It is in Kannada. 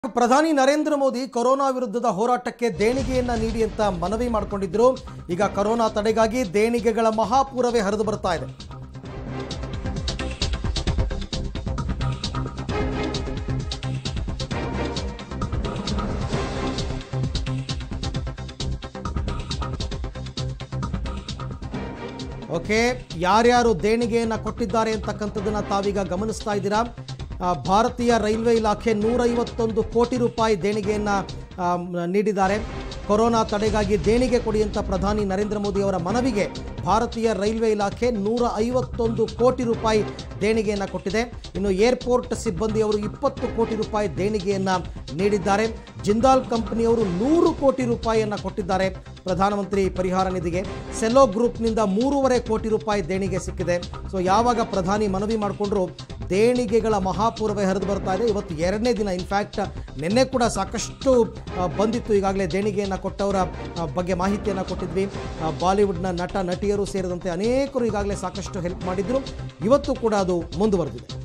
ಪ್ರಧಾನಿ ನರೇಂದ್ರ ಮೋದಿ ಕೊರೋನಾ ವಿರುದ್ಧದ ಹೋರಾಟಕ್ಕೆ ದೇಣಿಗೆಯನ್ನ ನೀಡಿ ಅಂತ ಮನವಿ ಮಾಡಿಕೊಂಡಿದ್ರು ಈಗ ಕೊರೋನಾ ತಡೆಗಾಗಿ ದೇಣಿಗೆಗಳ ಮಹಾಪೂರವೇ ಹರಿದು ಬರ್ತಾ ಇದೆ ಓಕೆ ಯಾರ್ಯಾರು ದೇಣಿಗೆಯನ್ನು ಕೊಟ್ಟಿದ್ದಾರೆ ಅಂತಕ್ಕಂಥದ್ದನ್ನ ತಾವೀಗ ಗಮನಿಸ್ತಾ ಇದ್ದೀರಾ ಆ, ಭಾರತೀಯ ರೈಲ್ವೆ ಇಲಾಖೆ ನೂರೈವತ್ತೊಂದು ಕೋಟಿ ರೂಪಾಯಿ ದೇಣಿಗೆಯನ್ನು ನೀಡಿದ್ದಾರೆ ಕೊರೋನಾ ತಡೆಗಾಗಿ ದೇಣಿಗೆ ಕೊಡಿ ಅಂತ ಪ್ರಧಾನಿ ನರೇಂದ್ರ ಮೋದಿ ಅವರ ಮನವಿಗೆ ಭಾರತೀಯ ರೈಲ್ವೆ ಇಲಾಖೆ ನೂರ ಐವತ್ತೊಂದು ಕೋಟಿ ರೂಪಾಯಿ ದೇಣಿಗೆಯನ್ನು ಕೊಟ್ಟಿದೆ ಇನ್ನು ಏರ್ಪೋರ್ಟ್ ಸಿಬ್ಬಂದಿಯವರು ಇಪ್ಪತ್ತು ಕೋಟಿ ರೂಪಾಯಿ ದೇಣಿಗೆಯನ್ನು ನೀಡಿದ್ದಾರೆ ಜಿಂದಾಲ್ ಕಂಪನಿಯವರು ನೂರು ಕೋಟಿ ರೂಪಾಯಿಯನ್ನು ಕೊಟ್ಟಿದ್ದಾರೆ ಪ್ರಧಾನಮಂತ್ರಿ ಪರಿಹಾರ ನಿಧಿಗೆ ಸೆಲ್ಲೋ ಗ್ರೂಪ್ನಿಂದ ಮೂರುವರೆ ಕೋಟಿ ರೂಪಾಯಿ ದೇಣಿಗೆ ಸಿಕ್ಕಿದೆ ಸೊ ಯಾವಾಗ ಪ್ರಧಾನಿ ಮನವಿ ಮಾಡಿಕೊಂಡ್ರು ದೇಣಿಗೆಗಳ ಮಹಾಪೂರ್ವೇ ಹರಿದು ಬರ್ತಾ ಇದೆ ಇವತ್ತು ಎರಡನೇ ದಿನ ಇನ್ಫ್ಯಾಕ್ಟ್ ನಿನ್ನೆ ಕೂಡ ಸಾಕಷ್ಟು ಆ, ಬಂದಿತ್ತು ಈಗಾಗಲೇ ದೇಣಿಗೆಯನ್ನು ಕೊಟ್ಟವರ ಆ, ಬಗ್ಗೆ ಮಾಹಿತಿಯನ್ನು ಕೊಟ್ಟಿದ್ವಿ ಆ, ಬಾಲಿವುಡ್ನ ನಟ ನಟಿಯರು ಸೇರಿದಂತೆ ಅನೇಕರು ಈಗಾಗಲೇ ಸಾಕಷ್ಟು ಹೆಲ್ಪ್ ಮಾಡಿದ್ರು ಇವತ್ತು ಕೂಡ ಅದು ಮುಂದುವರೆದಿದೆ